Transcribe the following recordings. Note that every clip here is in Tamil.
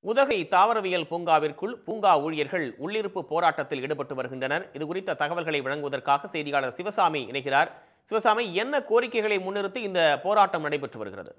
உதகை தாவரவியல் பூங்காவிற்குள் பூங்கா ஊழியர்கள் உள்ளிருப்பு போராட்டத்தில் ஈடுபட்டு வருகின்றனர் இது குறித்த தகவல்களை வழங்குவதற்காக செய்தியாளர் சிவசாமி இணைகிறார் சிவசாமி என்ன கோரிக்கைகளை முன்னிறுத்தி இந்த போராட்டம் நடைபெற்று வருகிறது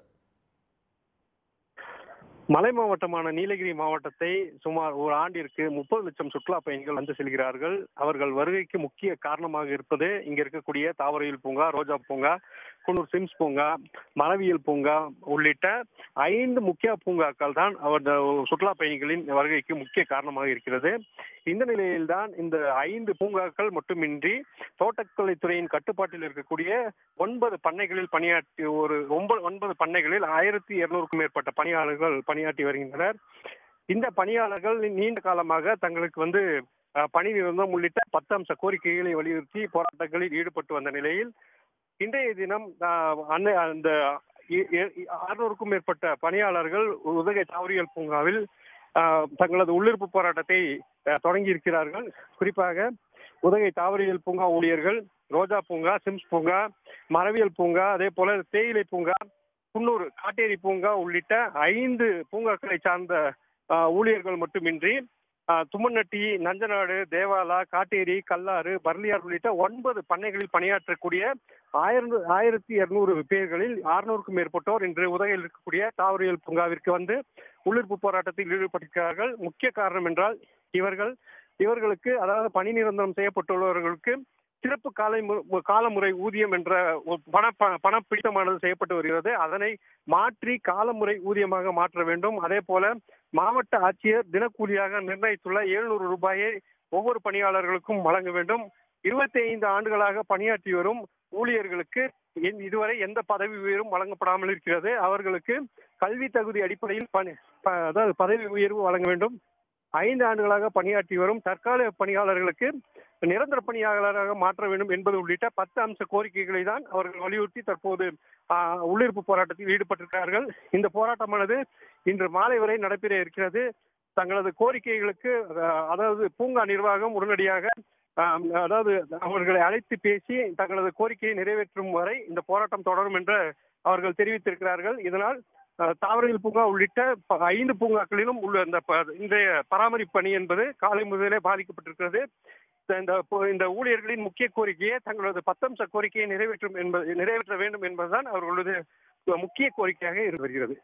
மலை மாவட்டமான நீலகிரி மாவட்டத்தை சுமார் ஒரு ஆண்டிற்கு முப்பது லட்சம் சுற்றுலா பயணிகள் வந்து செல்கிறார்கள் அவர்கள் வருகைக்கு முக்கிய காரணமாக இருப்பது இங்க இருக்கக்கூடிய தாவரவியல் பூங்கா ரோஜா பூங்கா குன்னூர் சிம்ஸ் பூங்கா மரவியல் பூங்கா உள்ளிட்ட ஐந்து முக்கிய பூங்காக்கள் தான் அவர் சுற்றுலா பயணிகளின் வருகைக்கு முக்கிய காரணமாக இருக்கிறது இந்த நிலையில்தான் இந்த ஐந்து பூங்காக்கள் மட்டுமின்றி தோட்டக்கலைத்துறையின் கட்டுப்பாட்டில் இருக்கக்கூடிய ஒன்பது பண்ணைகளில் பணியாற்றி ஒரு ஒன்பது ஒன்பது பண்ணைகளில் ஆயிரத்தி இருநூறுக்கும் மேற்பட்ட பணியாளர்கள் பணியாற்றி வருகின்றனர் இந்த பணியாளர்கள் நீண்ட காலமாக தங்களுக்கு வந்து அஹ், பணி நிரந்தரம் உள்ளிட்ட பத்து அம்ச கோரிக்கைகளை வலியுறுத்தி போராட்டங்களில் ஈடுபட்டு வந்த நிலையில் இன்றைய தினம் அஹ், அன்னை- அந்த அறுநூறுக்கும் மேற்பட்ட பணியாளர்கள் உதகை தாவரியல் பூங்காவில் அஹ், தங்களது உள்ளிருப்பு போராட்டத்தை அஹ், தொடங்கி இருக்கிறார்கள் குறிப்பாக உதகை தாவரியல் பூங்கா ஊழியர்கள் ரோஜா பூங்கா சிம்ஸ் பூங்கா மரவியல் பூங்கா அதே போல தேயிலை பூங்கா குன்னூர் காட்டேரி பூங்கா உள்ளிட்ட ஐந்து பூங்காக்களை சார்ந்த அஹ், ஊழியர்கள் மட்டுமின்றி அஹ், தும்மநட்டி நஞ்சநாடு தேவாலா காட்டேரி கல்லாறு பர்லியார் உள்ளிட்ட ஒன்பது பண்ணைகளில் பணியாற்றக்கூடிய ஆயிரம் ஆயிரத்தி இருநூறு பேர்களில் அறுநூறுக்கும் மேற்பட்டோர் இன்று உதகையில் இருக்கக்கூடிய தாவரியல் பூங்காவிற்கு வந்து உள்ளிருப்பு போராட்டத்தில் ஈடுபட்டிருக்கிறார்கள் முக்கிய காரணம் என்றால் இவர்கள் இவர்களுக்கு அதாவது பணி நிரந்தரம் செய்யப்பட்டுள்ளவர்களுக்கு சிறப்பு காலை மு- காலமுறை ஊதியம் என்ற ஒரு பண ப- பணப்பிடித்தமானது செய்யப்பட்டு வருகிறது அதனை மாற்றி காலமுறை ஊதியமாக மாற்ற வேண்டும் அதே போல மாவட்ட ஆட்சியர் தினக்கூலியாக நிர்ணயித்துள்ள எழுநூறு ரூபாயை ஒவ்வொரு பணியாளர்களுக்கும் வழங்க வேண்டும் இருபத்தி ஐந்து ஆண்டுகளாக பணியாற்றி வரும் ஊழியர்களுக்கு என்- இதுவரை எந்த பதவி உயர்வும் வழங்கப்படாமல் இருக்கிறது அவர்களுக்கு கல்வி தகுதி அடிப்படையில் பணி ப- அதாவது பதவி உயர்வு வழங்க வேண்டும் ஐந்து ஆண்டுகளாக பணியாற்றி வரும் தற்காலிக பணியாளர்களுக்கு நிரந்தர பணியாளராக மாற்ற வேண்டும் என்பது உள்ளிட்ட பத்து அம்ச கோரிக்கைகளை தான் அவர்கள் வலியுறுத்தி தற்போது ஆஹ், உள்ளிருப்பு போராட்டத்தில் ஈடுபட்டிருக்கிறார்கள் இந்த போராட்டமானது இன்று மாலை வரை நடைபெற இருக்கிறது தங்களது கோரிக்கைகளுக்கு அஹ், அதாவது பூங்கா நிர்வாகம் உடனடியாக ஆஹ், அதாவது அவர்களை அழைத்து பேசி தங்களது கோரிக்கையை நிறைவேற்றும் வரை இந்த போராட்டம் தொடரும் என்று அவர்கள் தெரிவித்திருக்கிறார்கள் இதனால் அஹ், தாவரவியல் பூங்கா உள்ளிட்ட ப- ஐந்து பூங்காக்களிலும் உள்ள இந்த ப- இன்றைய பராமரிப்பு பணி என்பது காலை முதலே பாதிக்கப்பட்டிருக்கிறது இந்த- இந்த பு- இந்த ஊழியர்களின் முக்கிய கோரிக்கையை தங்களது பத்தம்ச கோரிக்கையை நிறைவேற்றும் என்பது நிறைவேற்ற வேண்டும் என்பதுதான் அவர்களது முக்கிய கோரிக்கையாக இருந்து வருகிறது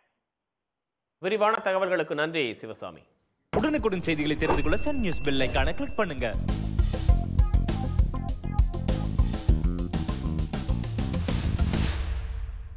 விரிவான தகவல்களுக்கு நன்றி சிவசாமி உடனுக்குடன் செய்திகளை தெரிந்து கொள்ள சன் நியூஸ் பெல் ஐகானை கிளிக் பண்ணுங்க